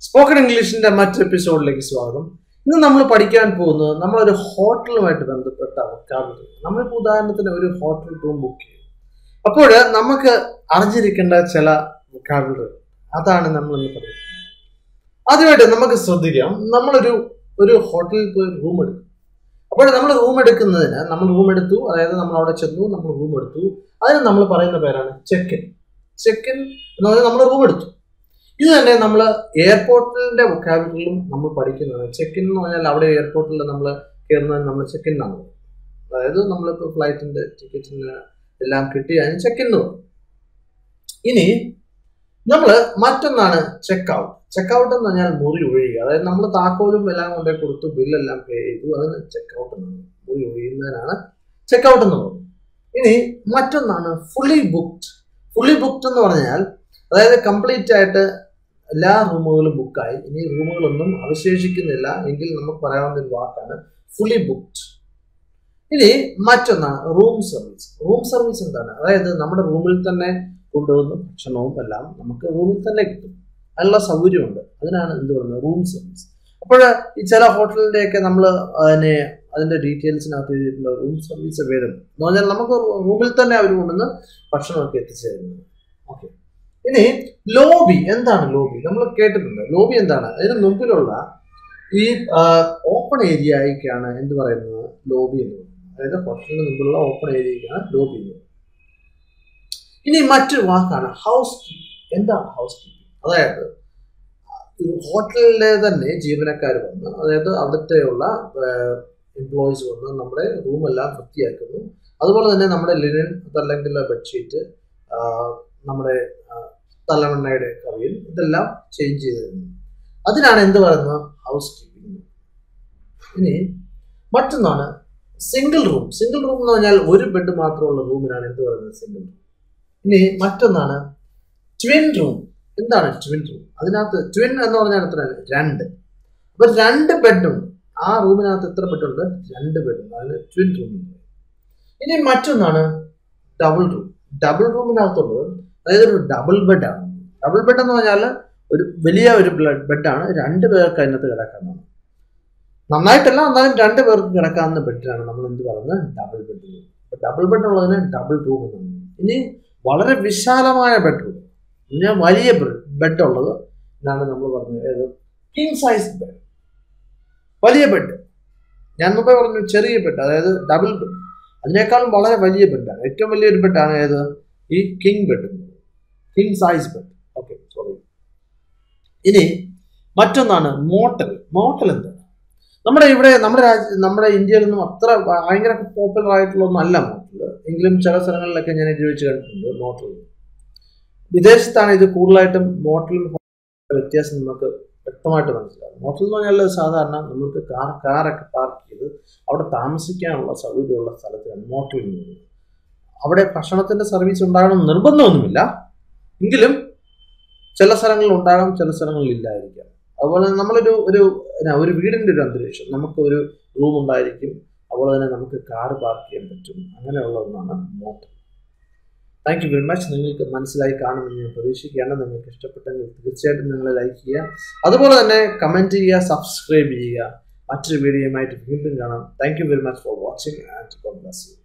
spoken ഇംഗ്ലീഷിന്റെ മറ്റൊരു എപ്പിസോഡിലേക്ക് സ്വാഗതം ഇന്ന് നമ്മൾ പഠിക്കാൻ പോകുന്നത് നമ്മളൊരു ഹോട്ടലുമായിട്ട് ബന്ധപ്പെട്ട വൊക്കാബുലറി നമ്മളിപ്പോൾ ഉദാഹരണത്തിന് ഒരു ഹോട്ടൽ റൂം ബുക്ക് ചെയ്യും അപ്പോൾ നമുക്ക് അറിഞ്ഞിരിക്കേണ്ട ചില വൊക്കാബുലറി അതാണ് നമ്മൾ ഇന്ന് പറയുന്നത് ആദ്യമായിട്ട് നമുക്ക് ശ്രദ്ധിക്കാം നമ്മളൊരു ഒരു ഹോട്ടലിൽ പോയി റൂം എടുക്കും അപ്പോൾ നമ്മൾ റൂം എടുക്കുന്നതിന് നമ്മൾ റൂം എടുത്തു അതായത് നമ്മൾ അവിടെ ചെന്നു നമ്മൾ റൂം എടുത്തു അതിന് നമ്മൾ പറയുന്ന പേരാണ് ചെക്ക് ഇൻ ചെക്ക് ഇൻ എന്ന് പറഞ്ഞാൽ നമ്മൾ റൂം എടുത്തു ഇത് തന്നെ നമ്മൾ എയർപോർട്ടിന്റെ വൊക്കാബുലറിലും നമ്മൾ പഠിക്കുന്നത് ചെക്ക് ഇൻ എന്ന് പറഞ്ഞാൽ അവിടെ എയർപോർട്ടിൽ നമ്മൾ കയറുന്നത് നമ്മൾ ചെക്ക് ഇൻ ആണ് അതായത് നമ്മളിപ്പോൾ ഫ്ലൈറ്റിന്റെ ടിക്കറ്റിന് എല്ലാം കിട്ടി അതിന് ചെക്ക് ഇൻ എന്ന് പറയും ഇനി നമ്മൾ മറ്റൊന്നാണ് ചെക്ക് ഔട്ട് ചെക്ക് ഔട്ട് എന്ന് പറഞ്ഞാൽ മുറി ഒഴിയുക അതായത് നമ്മൾ താക്കോലും എല്ലാം കൊണ്ടേ കൊടുത്തു ബില്ലെല്ലാം പേ ചെയ്തു അതിന് ചെക്ക് ഔട്ട് എന്നാണ് മുറി ഒഴിയുന്നതിനാണ് ചെക്ക് ഔട്ട് എന്ന് പറയുന്നത് ഇനി മറ്റൊന്നാണ് ഫുള്ളി ബുക്ക്ഡ് ഫുള്ളി ബുക്ക്ഡ് എന്ന് പറഞ്ഞാൽ അതായത് കംപ്ലീറ്റ് ആയിട്ട് എല്ലാ റൂമുകളും ബുക്കായി ഇനി റൂമുകളൊന്നും അവശേഷിക്കുന്നില്ല എങ്കിൽ നമുക്ക് പറയാവുന്ന ഒരു വാക്കാണ് ഫുള്ളി ബുക്ക്ഡ് ഇനി മറ്റൊന്നാണ് റൂം സർവീസ് റൂം സർവീസ് എന്താണ് അതായത് നമ്മുടെ റൂമിൽ തന്നെ കൊണ്ടുവന്ന് ഭക്ഷണവും എല്ലാം നമുക്ക് റൂമിൽ തന്നെ കിട്ടും അതിനുള്ള സൗകര്യമുണ്ട് അതിനാണ് എന്ത് പറയുന്നത് റൂം സർവീസ് അപ്പോൾ ഈ ചില ഹോട്ടലിൻ്റെയൊക്കെ നമ്മൾ അതിനെ അതിൻ്റെ ഡീറ്റെയിൽസിനകത്ത് എഴുതിയിട്ടുള്ള റൂം സർവീസ് അവൈലബിൾ എന്ന് പറഞ്ഞാൽ നമുക്ക് റൂമിൽ തന്നെ അവർ കൊണ്ടുവന്ന് ഭക്ഷണമൊക്കെ എത്തിച്ചു തരുന്നത് ഓക്കെ ഇനി ലോബി എന്താണ് ലോബി നമ്മൾ കേട്ടിട്ടുണ്ട് ലോബി എന്താണ് അതിന് മുമ്പിലുള്ള ഈ ഓപ്പൺ ഏരിയയ്ക്കാണ് എന്ത് പറയുന്നത് ലോബി എന്ന് പറയുന്നത് അതായത് ഹോട്ടലിന് മുമ്പിലുള്ള ഓപ്പൺ ഏരിയയ്ക്കാണ് ലോബി എന്ന് പറയുന്നത് ഇനി മറ്റൊരു വാക്കാണ് ഹൗസ് കീപ്പിംഗ് എന്താണ് ഹൗസ് കീപ്പിംഗ് അതായത് ഒരു ഹോട്ടലിലെ തന്നെ ജീവനക്കാർ വന്ന് അതായത് അവിടുത്തെയുള്ള എംപ്ലോയീസ് വന്ന് നമ്മുടെ റൂമെല്ലാം വൃത്തിയാക്കുന്നു അതുപോലെ തന്നെ നമ്മുടെ ലിനൻ അതല്ലെങ്കിൽ ബെഡ്ഷീറ്റ് നമ്മുടെ തലമണ്ണയുടെ കവിയിൽ ഇതെല്ലാം ചേഞ്ച് ചെയ്ത് തരുന്നു അതിനാണ് എന്ത് പറയുന്നത് ഹൗസ് കീപ്പിംഗ് ഇനി മറ്റൊന്നാണ് സിംഗിൾ റൂം സിംഗിൾ റൂം എന്ന് പറഞ്ഞാൽ ഒരു ബെഡ് മാത്രമുള്ള റൂമിനാണ് എന്ത് പറയുന്നത് സിംഗിൾ റൂം ഇനി മറ്റൊന്നാണ് ട്വിൻ റൂം എന്താണ് ട്വിൻ റൂം അതിനകത്ത് ട്വിൻ എന്ന് പറഞ്ഞാൽ എത്ര രണ്ട് അപ്പൊ രണ്ട് ബെഡുണ്ട് ആ റൂമിനകത്ത് എത്ര ബെഡുണ്ട് രണ്ട് ബെഡുണ്ട് അതിന് ട്വിൻ റൂം ഇനി മറ്റൊന്നാണ് ഡബിൾ റൂം ഡബിൾ റൂമിനകത്തുള്ളത് അതായത് ഒരു ഡബിൾ ബെഡാണ് ഡബിൾ ബെഡ് എന്ന് പറഞ്ഞാൽ ഒരു വലിയ ഒരു ബെഡാണ് രണ്ട് പേർക്ക് അതിനകത്ത് കിടക്കാവുന്നതാണ് നന്നായിട്ടല്ല എന്നാലും രണ്ട് പേർക്ക് കിടക്കാവുന്ന ബെഡിലാണ് നമ്മൾ എന്ത് പറയുന്നത് double bed room double bed ഉള്ളതിന് ഡബിൾ റൂം എന്നാണ് ഇനി വളരെ വിശാലമായ ബെഡ്റൂം പിന്നെ വലിയ ബെഡ് ഉള്ളത് എന്നാണ് നമ്മൾ പറഞ്ഞത് ഏത് കിങ് സൈസ് ബെഡ് വലിയ ബെഡ് ഞാൻ മുമ്പേ പറഞ്ഞു ചെറിയ ബെഡ് അതായത് ഡബിൾ ബെഡ് അതിനേക്കാളും വളരെ വലിയ ബെഡാണ് ഏറ്റവും വലിയൊരു ബെഡാണ് ഏത് ഈ king bed king size bed okay sorry ഇനി മറ്റൊന്നാണ് മോട്ടൽ മോട്ടൽ എന്താണ് നമ്മുടെ ഇവിടെ നമ്മുടെ രാജ്യ നമ്മുടെ ഇന്ത്യയിലൊന്നും അത്ര ഭയങ്കര പോപ്പുലർ ആയിട്ടുള്ള ഒന്നല്ല മോട്ടൽ എങ്കിലും ചില സ്ഥലങ്ങളിലൊക്കെ ഞാൻ ഉപയോഗിച്ച് കണ്ടിട്ടുണ്ട് മോട്ടൽ വിദേശത്താണ് ഇത് കൂടുതലായിട്ടും മോട്ടലും വ്യത്യാസം നമുക്ക് വ്യക്തമായിട്ട് മനസ്സിലാകും മോട്ടൽ എന്ന് പറഞ്ഞാൽ സാധാരണ നമുക്ക് കാർ കാറൊക്കെ പാർക്ക് ചെയ്ത് അവിടെ താമസിക്കാനുള്ള സൗകര്യമുള്ള സ്ഥലത്താണ് മോട്ടൽ എന്ന് പറയുന്നത് അവിടെ ഭക്ഷണത്തിന്റെ സർവീസ് ഉണ്ടാകണം നിർബന്ധമൊന്നുമില്ല എങ്കിലും ചില സ്ഥലങ്ങളിൽ ഉണ്ടാകാം ചില സ്ഥലങ്ങളിൽ ഇല്ലായിരിക്കാം അതുപോലെ നമ്മളൊരു ഒരു ഒരു വീടിൻ്റെ ഒരു അന്തരീക്ഷം നമുക്ക് ഒരു റൂം ഉണ്ടായിരിക്കും അതുപോലെ തന്നെ നമുക്ക് കാർ പാർക്ക് ചെയ്യാൻ പറ്റും അങ്ങനെയുള്ള ഒന്നാണ് motel thank you very much നിങ്ങൾക്ക് മനസ്സിലായി കാണുമെന്ന് ഞാൻ പ്രതീക്ഷിക്കുകയാണ് നിങ്ങൾക്ക് ഇഷ്ടപ്പെട്ടെങ്കിൽ തീർച്ചയായിട്ടും നിങ്ങൾ ലൈക്ക് ചെയ്യുക അതുപോലെ തന്നെ കമൻറ്റ് ചെയ്യുക സബ്സ്ക്രൈബ് ചെയ്യുക മറ്റൊരു വീഡിയോയുമായിട്ട് വീണ്ടും കാണാം thank you very much for watching and God bless U